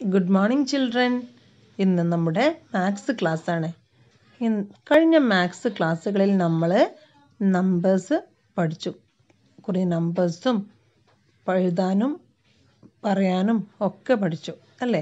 Good morning children ഇന്ന് നമ്മുടെ maths ക്ലാസ്സാണ് കഴിഞ്ഞ മാത്സ് ക്ലാസ്സുകളിൽ നമ്മൾ നമ്പേഴ്സ് പഠിച്ചു കുറേ നമ്പേഴ്സും എഴുതാനും പറയാനും ഒക്കെ പഠിച്ചു അല്ലേ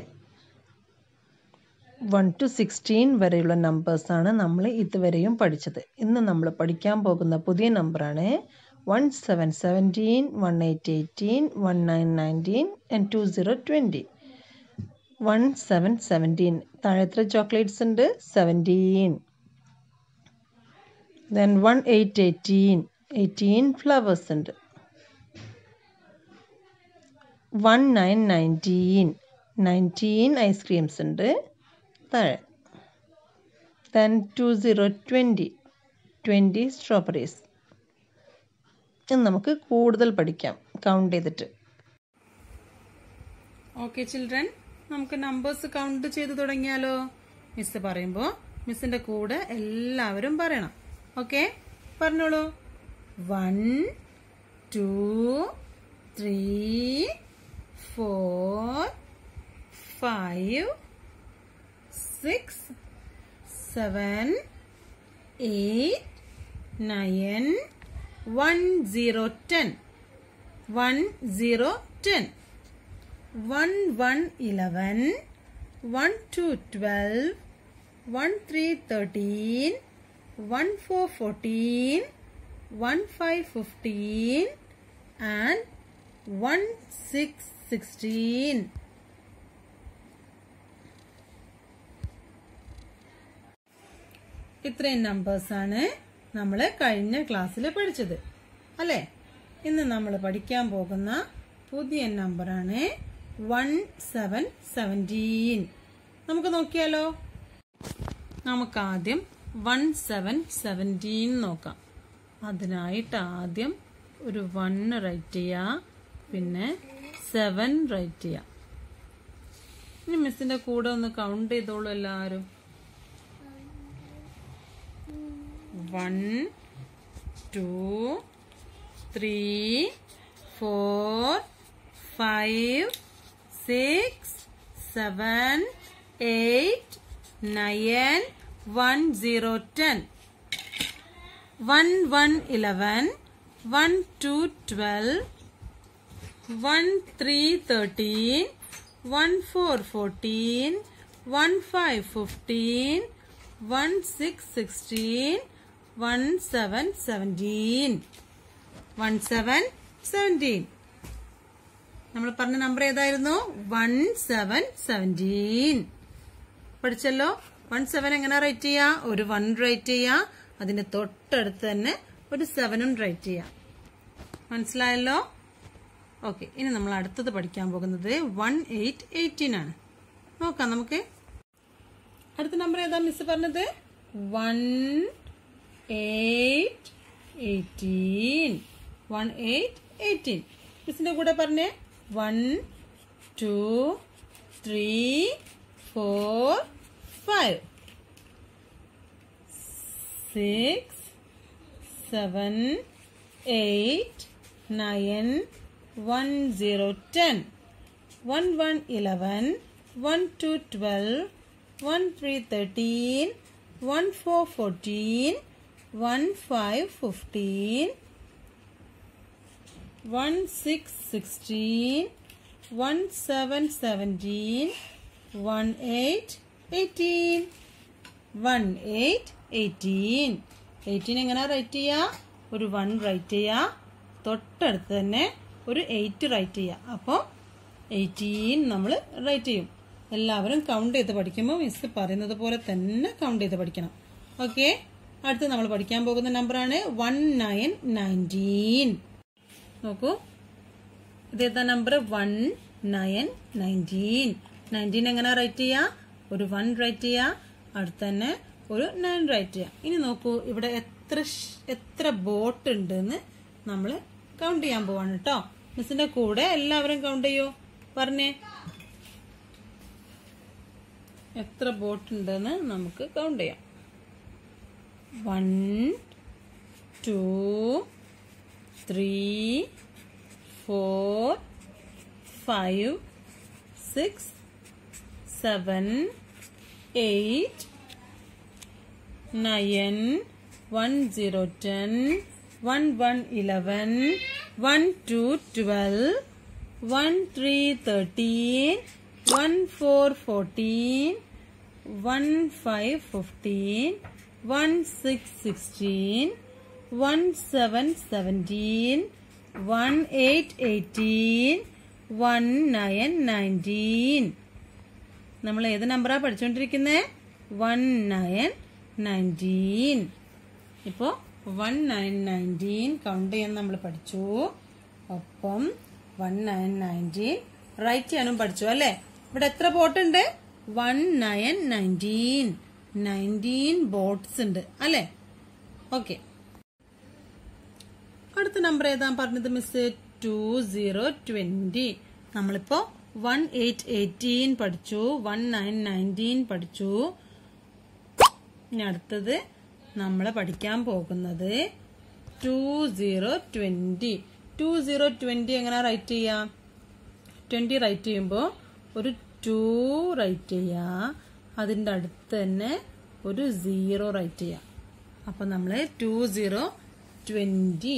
വൺ ടു സിക്സ്റ്റീൻ വരെയുള്ള നമ്പേഴ്സാണ് നമ്മൾ ഇതുവരെയും പഠിച്ചത് ഇന്ന് നമ്മൾ പഠിക്കാൻ പോകുന്ന പുതിയ നമ്പറാണ് one seven seventeen one eight eighteen one nine nineteen and two zero twenty one seven seventeen താഴെ എത്ര ചോക്ലേറ്റ്സ് ഉണ്ട് seventeen then one eight eighteen eighteen flowers ഉണ്ട് one nine nineteen nineteen ice creams ഉണ്ട് താഴെ then two zero twenty twenty strawberries ഇന്ന് നമുക്ക് കൂടുതൽ പഠിക്കാം കൗണ്ട് ചെയ്തിട്ട് ഓക്കെ ചിൽഡ്രൻ നമുക്ക് നമ്പേഴ്സ് കൗണ്ട് ചെയ്ത് തുടങ്ങിയാലോ മിസ് പറയുമ്പോൾ മിസ്സിന്റെ കൂടെ എല്ലാവരും പറയണം ഓക്കെ പറഞ്ഞോളൂ one two three four five six seven eight nine one zero ten one zero ten one one eleven, one two twelve, one three thirteen, one four fourteen, one five fifteen, and one six sixteen. ഇത്രയും നമ്പേഴ്സാണ് നമ്മൾ കഴിഞ്ഞ ക്ലാസ്സിൽ പഠിച്ചത് അല്ലേ ഇന്ന് നമ്മൾ പഠിക്കാൻ പോകുന്ന പുതിയ നമ്പറാണ് വൺ സെവൻ സെവൻറ്റീൻ നമുക്ക് നോക്കിയാലോ നമുക്ക് ആദ്യം വൺ സെവൻ സെവൻറ്റീൻ നോക്കാം അതിനായിട്ട് ആദ്യം ഒരു വൺ റൈറ്റ് ചെയ്യുക പിന്നെ സെവൻ റൈറ്റ് ചെയ്യുക ഇനി മിസ്സിന്റെ കൂടെ ഒന്ന് കൗണ്ട് ചെയ്തോളൂ എല്ലാവരും one two three four five six seven eight nine one zero ten one one eleven one two twelve one three thirteen one four fourteen one five fifteen one six sixteen one seven seventeen one seven seventeen നമ്മൾ പറഞ്ഞ number ഏതായിരുന്നു one seven seventeen പഠിച്ചല്ലോ one seven എങ്ങനെ write ചെയ്യാ ഒരു one right ചെയ്യാ അതിന്റെ തൊട്ടടുത്ത് തന്നെ ഒരു സെവനും റൈറ്റ് ചെയ്യാം മനസ്സിലായല്ലോ ഓക്കെ ഇനി നമ്മൾ അടുത്തത് പഠിക്കാൻ പോകുന്നത് വൺ എയ്റ്റ് എയ്റ്റീൻ ആണ് നോക്കാം നമുക്ക് അടുത്ത നമ്പർ ഏതാ മിസ് പറഞ്ഞത് one eight eighteen one eight eighteen മിസ്സിന്റെ കൂടെ പറഞ്ഞേ one two three four five six seven eight nine one zero ten one one eleven one two twelve one three thirteen one four fourteen one five fifteen one six sixteen, one seven seventeen, one eight eighteen, one eight eighteen. Eighteen എങ്ങനെ write ചെയ്യാ ഒരു one right ചെയ്യാ തൊട്ടടുത്ത് തന്നെ ഒരു eight right ചെയ്യാം അപ്പോൾ eighteen നമ്മൾ റൈറ്റ് ചെയ്യും എല്ലാവരും കൗണ്ട് ചെയ്ത് പഠിക്കുമ്പോൾ മിസ് പറയുന്നത് പോലെ തന്നെ കൗണ്ട് ചെയ്ത് പഠിക്കണം ഓക്കെ അടുത്ത് നമ്മൾ പഠിക്കാൻ പോകുന്ന നമ്പറാണ് വൺ നയൻ നയൻറ്റീൻ നോക്കൂ ഇതേതാ number one nine nineteen nineteen എങ്ങനെ റൈറ്റ് ചെയ്യാ ഒരു വൺ റൈറ്റ് ചെയ്യാ അടുത്ത് തന്നെ ഒരു നയൻ റൈറ്റ് ചെയ്യാം ഇനി നോക്കൂ ഇവിടെ എത്ര എത്ര ബോട്ട് ഉണ്ട് എന്ന് നമ്മൾ കൗണ്ട് ചെയ്യാൻ പോവാണ് കേട്ടോ മിസ്സിന്റെ കൂടെ എല്ലാവരും കൗണ്ട് ചെയ്യൂ പറഞ്ഞേ എത്ര ബോട്ട് ഉണ്ടെന്ന് നമുക്ക് കൗണ്ട് ചെയ്യാം one two three, four, five, six, seven eight nine one zero ten one one eleven one two twelve one three thirteen one four fourteen one five fifteen one six sixteen one seven seventeen one eight eighteen one nine nineteen നമ്മൾ ഏത് നമ്പറാ പഠിച്ചുകൊണ്ടിരിക്കുന്നത് one nine nineteen ഇപ്പോൾ one nine nineteen count ചെയ്യാൻ നമ്മൾ പഠിച്ചു ഒപ്പം one nine nineteen right ചെയ്യാനും പഠിച്ചു അല്ലേ ഇവിടെ എത്ര ബോട്ടുണ്ട് one nine nineteen nineteen boats ഉണ്ട് അല്ലേ ഓക്കെ അടുത്ത നമ്പർ ഏതാ പറഞ്ഞത് മിസ് ടു സീറോ ട്വന്റി നമ്മളിപ്പോ വൺ എയ്റ്റ് എയ്റ്റീൻ പഠിച്ചു വൺ നയൻ നയൻറ്റീൻ പഠിച്ചു ഇനി അടുത്തത് നമ്മൾ പഠിക്കാൻ പോകുന്നത് two zero twenty two zero twenty എങ്ങനെ റൈറ്റ് ചെയ്യാം ട്വന്റി റൈറ്റ് ചെയ്യുമ്പോൾ ഒരു ടു റൈറ്റ് ചെയ്യാം അതിൻ്റെ അടുത്ത് തന്നെ ഒരു സീറോ റൈറ്റ് ചെയ്യാം അപ്പം നമ്മൾ two zero twenty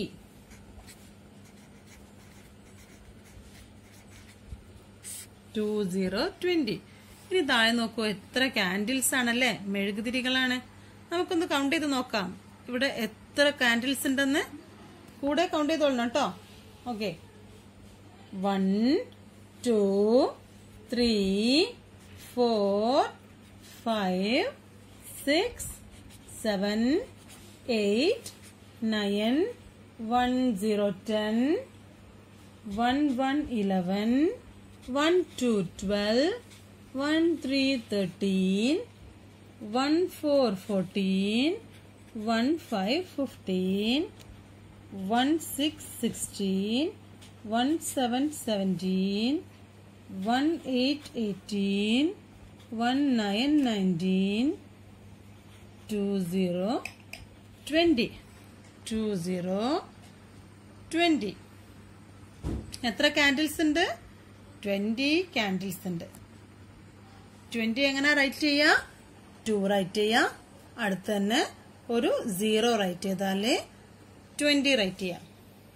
two zero twenty ഇനി താഴെ നോക്കൂ എത്ര കാൻഡിൽസ് ആണല്ലേ മെഴുകുതിരികളാണ് നമുക്കൊന്ന് കൗണ്ട് ചെയ്ത് നോക്കാം ഇവിടെ എത്ര കാൻഡിൽസ് ഉണ്ടെന്ന് കൂടെ കൗണ്ട് ചെയ്തോളണം കേട്ടോ okay one two three four five six seven eight nine one zero ten one one eleven one two twelve one three thirteen one four fourteen one five fifteen one six sixteen one seven seventeen one eight eighteen one nine nineteen two zero twenty two zero twenty എത്ര candles ഉണ്ട് twenty candles ഉണ്ട് twenty എങ്ങനെ write ചെയ്യാം two write ചെയ്യാം അടുത്ത് തന്നെ ഒരു zero write ചെയ്താലേ ട്വൻറ്റി റൈറ്റ് ചെയ്യാം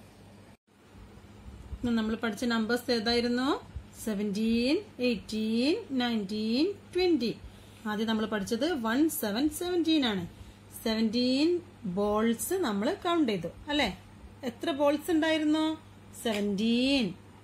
നമ്മൾ പഠിച്ച നമ്പേഴ്സ് ഏതായിരുന്നു സെവൻറ്റീൻ എയ്റ്റീൻ നയൻറ്റീൻ ട്വൻറ്റി ആദ്യം നമ്മൾ പഠിച്ചത് വൺ സെവൻ സെവൻറ്റീൻ ആണ് സെവൻറ്റീൻ ബോൾസ് നമ്മൾ കൗണ്ട് ചെയ്തു അല്ലെ എത്ര ബോൾസ് ഉണ്ടായിരുന്നു സെവൻറ്റീൻ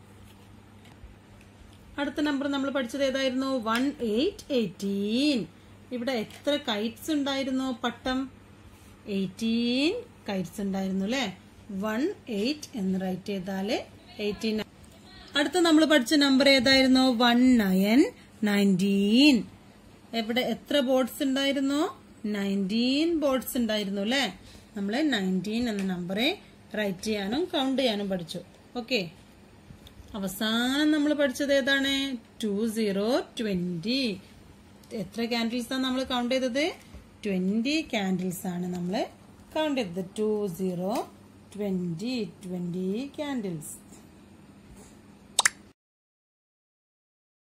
അടുത്ത നമ്പർ നമ്മൾ പഠിച്ചത് ഏതായിരുന്നു വൺ എയ്റ്റ് എയ്റ്റീൻ ഇവിടെ എത്ര കൈറ്റ്സ് ഉണ്ടായിരുന്നു പട്ടം എയ്റ്റീൻ കൈറ്റ്സ് ഉണ്ടായിരുന്നു അല്ലെ വൺ എയ്റ്റ് എന്ന് റൈറ്റ് ചെയ്താല് എയ്റ്റീൻ അടുത്ത നമ്മൾ പഠിച്ച നമ്പർ ഏതായിരുന്നു വൺ നയൻ നയൻറ്റീൻ എവിടെ എത്ര ബോർഡ്സ് ഉണ്ടായിരുന്നു നയൻറ്റീൻ ബോർഡ്സ് ഉണ്ടായിരുന്നു അല്ലെ നമ്മൾ നയൻറ്റീൻ എന്ന നമ്പറെ റൈറ്റ് ചെയ്യാനും കൗണ്ട് ചെയ്യാനും പഠിച്ചു ഓക്കെ അവസാനം നമ്മൾ പഠിച്ചത് ഏതാണ് ടു സീറോ ട്വന്റി എത്ര കാൻഡിൽസ് ആണ് നമ്മൾ കൗണ്ട് ചെയ്തത് ട്വന്റി കാൻഡിൽസ് ആണ് നമ്മൾ കൗണ്ട് ചെയ്തത് two zero twenty twenty candles